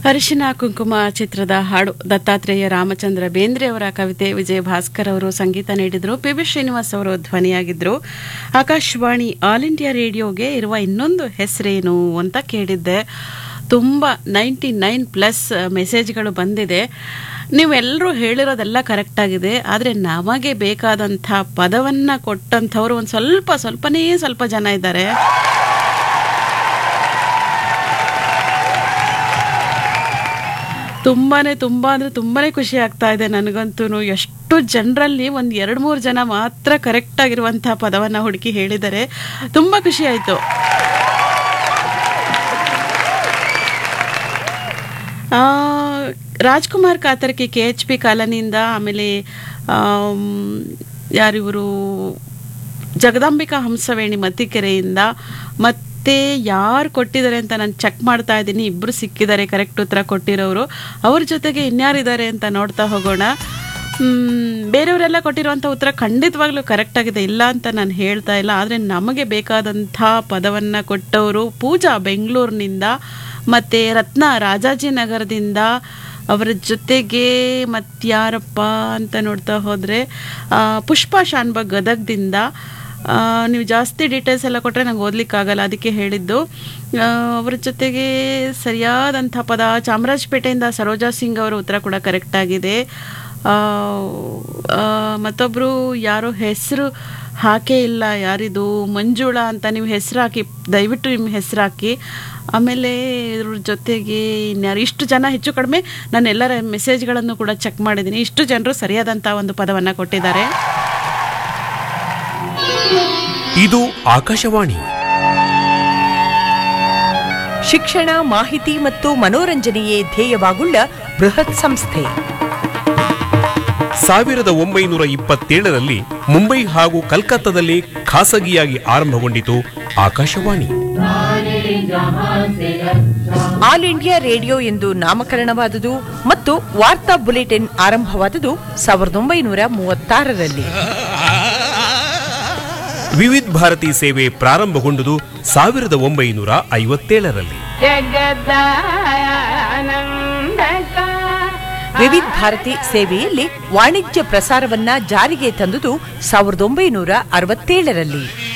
ಅರಿಶಿನ ಕುಂಕುಮ ಚಿತ್ರದ ಹಾಡು ದತ್ತಾತ್ರೇಯ ರಾಮಚಂದ್ರ ಬೇಂದ್ರೆ ಅವರ ಕವಿತೆ ವಿಜಯ ಭಾಸ್ಕರ್ ಅವರು ಸಂಗೀತ ನೀಡಿದ್ರು ಪಿ ಬಿ ಶ್ರೀನಿವಾಸ್ ಅವರು ಧ್ವನಿಯಾಗಿದ್ರು ಆಕಾಶವಾಣಿ ಆಲ್ ಇಂಡಿಯಾ ರೇಡಿಯೋಗೆ ಇರುವ ಇನ್ನೊಂದು ಹೆಸರೇನು ಅಂತ ಕೇಳಿದ್ದೆ ತುಂಬ ನೈಂಟಿ ನೈನ್ ಪ್ಲಸ್ ಮೆಸೇಜ್ಗಳು ಬಂದಿದೆ ನೀವೆಲ್ಲರೂ ಹೇಳಿರೋದೆಲ್ಲ ಕರೆಕ್ಟ್ ಆಗಿದೆ ಆದರೆ ನಮಗೆ ಬೇಕಾದಂಥ ಪದವನ್ನು ಕೊಟ್ಟಂಥವ್ರು ಒಂದು ಸ್ವಲ್ಪ ಸ್ವಲ್ಪನೇ ಸ್ವಲ್ಪ ಜನ ಇದ್ದಾರೆ ತುಂಬಾನೇ ತುಂಬಾ ಅಂದ್ರೆ ತುಂಬಾನೇ ಖುಷಿ ಆಗ್ತಾ ಇದೆ ನನಗಂತೂ ಎಷ್ಟು ಜನರಲ್ಲಿ ಒಂದ್ ಎರಡ್ ಮೂರು ಜನ ಮಾತ್ರ ಕರೆಕ್ಟ್ ಆಗಿರುವಂತಹ ಪದವನ್ನ ಹುಡುಕಿ ಹೇಳಿದ್ದಾರೆ ತುಂಬಾ ಖುಷಿ ಆಯ್ತು ಆ, Rajkumar Katarki K H P ಕಾಲನಿಯಿಂದ ಆಮೇಲೆ ಆಮ್, ಯಾರಿವರು ಜಗದಾಂಬಿಕಾ ಹಂಸವೇಣಿ ಮತ್ತಿಕೆರೆಯಿಂದ ಮತ್ತೆ ಯಾರು ಕೊಟ್ಟಿದ್ದಾರೆ ಅಂತ ನಾನು ಚೆಕ್ ಮಾಡ್ತಾ ಇದ್ದೀನಿ ಇಬ್ಬರು ಸಿಕ್ಕಿದ್ದಾರೆ ಕರೆಕ್ಟ್ ಉತ್ತರ ಕೊಟ್ಟಿರೋರು ಅವ್ರ ಜೊತೆಗೆ ಇನ್ಯಾರಿದ್ದಾರೆ ಅಂತ ನೋಡ್ತಾ ಹೋಗೋಣ ಮ್, ಬೇರೆಯವರೆಲ್ಲ ಕೊಟ್ಟಿರುವಂಥ ಉತ್ತರ ಖಂಡಿತವಾಗ್ಲೂ ಕರೆಕ್ಟ್ ಆಗಿದೆ ಇಲ್ಲ ಅಂತ ನಾನು ಹೇಳ್ತಾ ಇಲ್ಲ ಆದರೆ ನಮಗೆ ಬೇಕಾದಂಥ ಪದವನ್ನು ಕೊಟ್ಟವರು ಪೂಜಾ ಬೆಂಗಳೂರಿನಿಂದ ಮತ್ತು ರತ್ನ ರಾಜಾಜಿನಗರದಿಂದ ಅವರ ಜೊತೆಗೆ ಮತ್ತಾರಪ್ಪ ಅಂತ ನೋಡ್ತಾ ಹೋದರೆ ಪುಷ್ಪ ಶಾನ್ಬಾಗ್ ಗದಗದಿಂದ ಆ, ನೀವು ಜಾಸ್ತಿ ಡೀಟೇಲ್ಸ್ ಎಲ್ಲ ಕೊಟ್ಟರೆ ನಂಗೆ ಓದ್ಲಿಕ್ಕಾಗಲ್ಲ ಅದಕ್ಕೆ ಹೇಳಿದ್ದು ಆ, ಅವರ ಜೊತೆಗೆ ಸರಿಯಾದಂಥ ಪದ ಚಾಮರಾಜಪೇಟೆಯಿಂದ ಸರೋಜಾ ಸಿಂಗ್ ಅವರ ಉತ್ತರ ಕೂಡ ಕರೆಕ್ಟ್ ಆಗಿದೆ ಆ, ಆ, ಮತ್ತೊಬ್ಬರು ಯಾರೋ ಹೆಸರು ಹಾಕೇ ಇಲ್ಲ ಯಾರಿದು ಮಂಜುಳಾ ಅಂತ ನೀವು ಹೆಸರು ಹಾಕಿ ದಯವಿಟ್ಟು ನಿಮ್ಮ ಹೆಸರು ಹಾಕಿ ಆಮೇಲೆ ಇದ್ರ ಜೊತೆಗೆ ಇನ್ಯಾರು ಇಷ್ಟು ಜನ ಹೆಚ್ಚು ಕಡಿಮೆ ನಾನು ಎಲ್ಲರ ಮೆಸೇಜ್ಗಳನ್ನು ಕೂಡ ಚೆಕ್ ಮಾಡಿದ್ದೀನಿ ಇಷ್ಟು ಜನರು ಸರಿಯಾದಂಥ ಒಂದು ಪದವನ್ನು ಕೊಟ್ಟಿದ್ದಾರೆ ಇದು ಆಕಾಶವಾಣಿ ಶಿಕ್ಷಣ ಮಾಹಿತಿ ಮತ್ತು ಮನೋರಂಜನೆಯೇ ಧ್ಯೇಯವಾಗುಳ್ಳ ಬೃಹತ್ ಸಂಸ್ಥೆ ಸಾವಿರದ ಒಂಬೈನೂರ ಇಪ್ಪತ್ತೇಳರಲ್ಲಿ ಮುಂಬೈ ಹಾಗೂ ಕಲ್ಕತ್ತಾದಲ್ಲಿ ಖಾಸಗಿಯಾಗಿ ಆರಂಭಗೊಂಡಿತು ಆಕಾಶವಾಣಿ ಆಲ್ ಇಂಡಿಯಾ ರೇಡಿಯೋ ಎಂದು ನಾಮಕರಣವಾದುದು ಮತ್ತು ವಾರ್ತಾ ಬುಲೆಟಿನ್ ಆರಂಭವಾದುದು ಸಾವಿರದ ಒಂಬೈನೂರ ಮೂವತ್ತಾರರಲ್ಲಿ ವಿವಿಧ ಭಾರತಿ ಸೇವೆ ಪ್ರಾರಂಭಗೊಂಡುದು ಸಾವಿರದ ಒಂಬೈನೂರ ಐವತ್ತೇಳರಲ್ಲಿ ವಿವಿಧ ಭಾರತಿ ಸೇವೆಯಲ್ಲಿ ವಾಣಿಜ್ಯ ಪ್ರಸಾರವನ್ನ ಜಾರಿಗೆ ತಂದುದು ಸಾವಿರದ ಒಂಬೈನೂರ ಅರವತ್ತೇಳರಲ್ಲಿ